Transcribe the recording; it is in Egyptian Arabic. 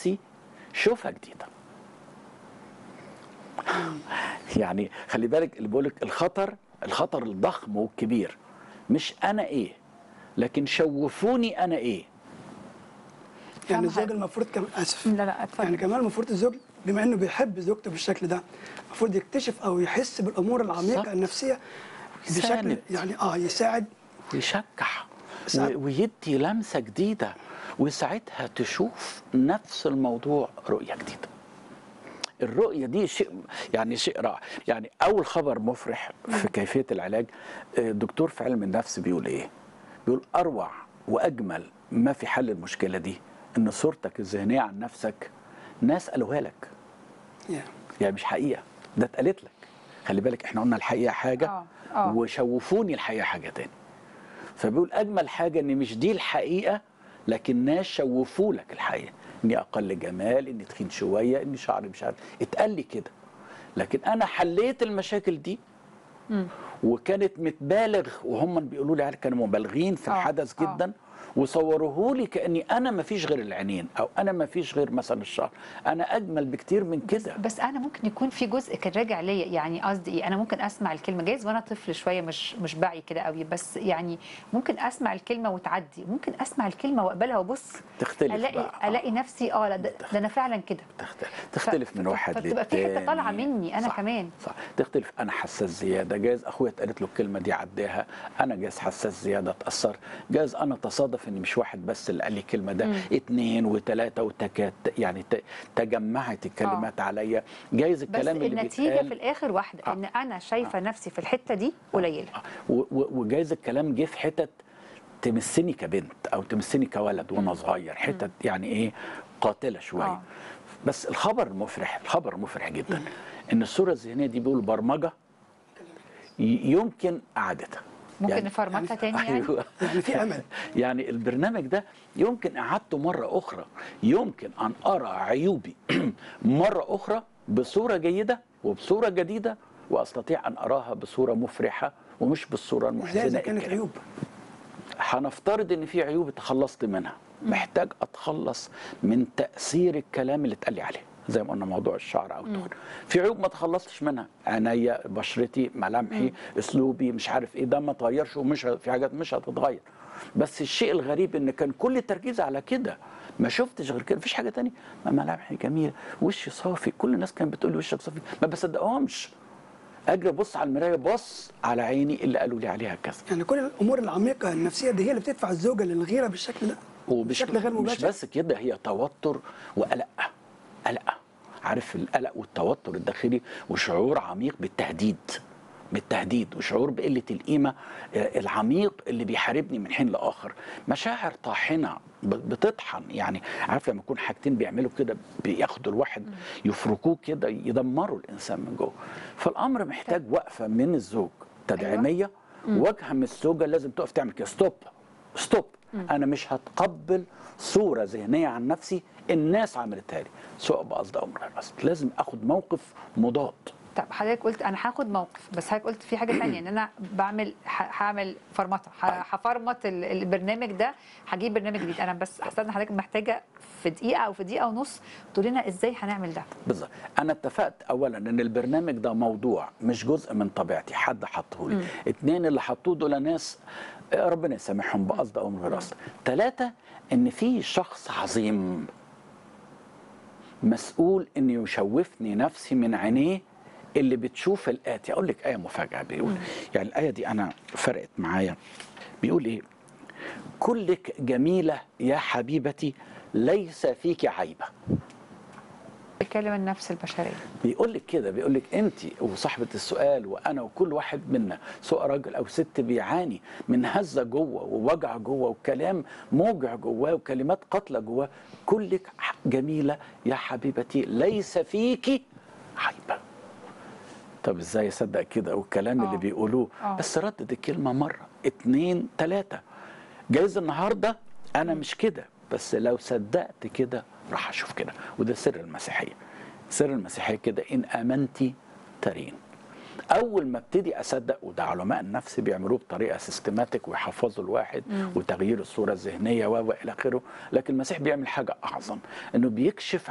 نفسي شوفها جديده يعني خلي بالك اللي بقولك الخطر الخطر الضخم والكبير مش انا ايه لكن شوفوني انا ايه يعني فاهمة الزوج حاجة. المفروض كمان اسف لا لا اتفضل يعني كمان المفروض الزوج بما انه بيحب زوجته بالشكل ده المفروض يكتشف او يحس بالامور العميقه صح. النفسيه بشكل يساند. يعني اه يساعد ويشجع ساعات- و- ويدي لمسه جديده وساعتها تشوف نفس الموضوع رؤيه جديده الرؤيه دي شيء يعني شيء رائع يعني اول خبر مفرح في كيفيه العلاج آه، دكتور في علم النفس بيقول ايه بيقول اروع واجمل ما في حل المشكله دي ان صورتك الذهنيه عن نفسك ناس قالوها لك يعني يعني مش حقيقه ده اتقالت لك خلي بالك احنا قلنا الحقيقه حاجه آه، آه. وشوفوني الحقيقه حاجه تاني فبيقول اجمل حاجه ان مش دي الحقيقه لكن ناس شوفوا لك الحقيقه اني اقل جمال اني تخين شويه اني شعري مش عارف اتقال لي كده لكن انا حليت المشاكل دي وكانت متبالغ وهم بيقولوا لي على كانوا مبالغين في آه، الحدث آه. جدا وصوروه لي كاني انا ما فيش غير العينين او انا ما فيش غير مثلا الشعر انا اجمل بكتير من كده بس انا ممكن يكون في جزء كان راجع ليا يعني قصدي ايه انا ممكن اسمع الكلمه جايز وانا طفل شويه مش مش بعي كده قوي بس يعني ممكن اسمع الكلمه وتعدي ممكن اسمع الكلمه واقبلها وابص تختلف الاقي بقى. الاقي نفسي اه لا ده, ده انا فعلا كده تختلف, تختلف من ف- واحد فبتبقى في حتة للتاني. طالعة مني أنا صح كمان. صح تختلف انا حساس زياده جايز اخويا اتقالت له الكلمه دي عداها انا جايز حساس زياده اتاثر جايز انا تصادف ان مش واحد بس اللي قال لي الكلمه ده اتنين وتلاته وتكات يعني ت- تجمعت الكلمات عليا جايز بس الكلام اللي النتيجه بيتقال في الاخر واحده آه. ان انا شايفه نفسي في الحته دي قليله و- و- وجايز الكلام جه في حتت تمسني كبنت او تمسني كولد وانا صغير حتت يعني ايه قاتله شويه آه. بس الخبر المفرح الخبر المفرح جدا ان الصوره الذهنيه دي بيقول برمجه ي- يمكن اعادتها ممكن نفرمتها تاني يعني أيوة. يعني في امل يعني البرنامج ده يمكن اعادته مره اخرى يمكن ان ارى عيوبي مره اخرى بصوره جيده وبصوره جديده واستطيع ان اراها بصوره مفرحه ومش بالصوره ازاي المحزنه اذا كانت الكئيبة. عيوب هنفترض ان في عيوب اتخلصت منها محتاج اتخلص من تاثير الكلام اللي اتقال لي عليه زي ما قلنا موضوع الشعر او الدهن في عيوب ما تخلصتش منها عينيا بشرتي ملامحي اسلوبي مش عارف ايه ده ما اتغيرش ومش ه- في حاجات مش هتتغير بس الشيء الغريب ان كان كل التركيز على كده ما شفتش غير كده مفيش حاجه تانية ما ملامحي جميله وشي صافي كل الناس كانت بتقول لي وشك صافي ما بصدقهمش اجري ابص على المرايه بص على عيني اللي قالوا لي عليها كذا يعني كل الامور العميقه النفسيه دي هي اللي بتدفع الزوجه للغيره بالشكل ده ومش بشكل غير مش مباشر بس كده هي توتر وقلق قلق عارف القلق والتوتر الداخلي وشعور عميق بالتهديد بالتهديد وشعور بقلة القيمة آه، العميق اللي بيحاربني من حين لآخر مشاعر طاحنة ب- بتطحن يعني عارف لما يكون حاجتين بيعملوا كده بياخدوا الواحد يفركوه كده يدمروا الإنسان من جوه فالأمر محتاج وقفة من الزوج تدعيمية وجهة من الزوجة لازم تقف تعمل كده ستوب ستوب انا مش هتقبل صوره ذهنيه عن نفسي الناس عملتها لي سواء بقصد او من غير قصد لازم اخد موقف مضاد طب حضرتك قلت انا هاخد موقف بس حضرتك قلت في حاجه ثانيه ان انا بعمل ه- هعمل فرمطه ه- هفرمط ال- البرنامج ده هجيب برنامج جديد انا بس حسيت ان حضرتك محتاجه في دقيقه او في دقيقه ونص تقول لنا ازاي هنعمل ده بالظبط انا اتفقت اولا ان البرنامج ده موضوع مش جزء من طبيعتي حد حطه لي اتنين اللي حطوه دول ناس آه، ربنا يسامحهم بقصد او من غير قصد ثلاثه ان في شخص عظيم مسؤول ان يشوفني نفسي من عينيه اللي بتشوف الاتي اقول لك ايه مفاجاه بيقول يعني الايه دي انا فرقت معايا بيقول ايه كلك جميله يا حبيبتي ليس فيك عيبه بيتكلم النفس البشريه بيقول لك كده بيقول لك انت وصاحبه السؤال وانا وكل واحد منا سواء راجل او ست بيعاني من هزه جوه ووجع جوه وكلام موجع جواه وكلمات قاتله جواه كلك ح- جميله يا حبيبتي ليس فيكي عيبه طب ازاي اصدق كده والكلام اللي آه. بيقولوه آه. بس ردد الكلمه مره اتنين تلاته جايز النهارده انا مش كده بس لو صدقت كده راح اشوف كده وده سر المسيحيه سر المسيحيه كده ان امنتي ترين اول ما ابتدي اصدق وده علماء النفس بيعملوه بطريقه سيستماتيك ويحفظوا الواحد وتغيير الصوره الذهنيه و الى اخره لكن المسيح بيعمل حاجه اعظم انه بيكشف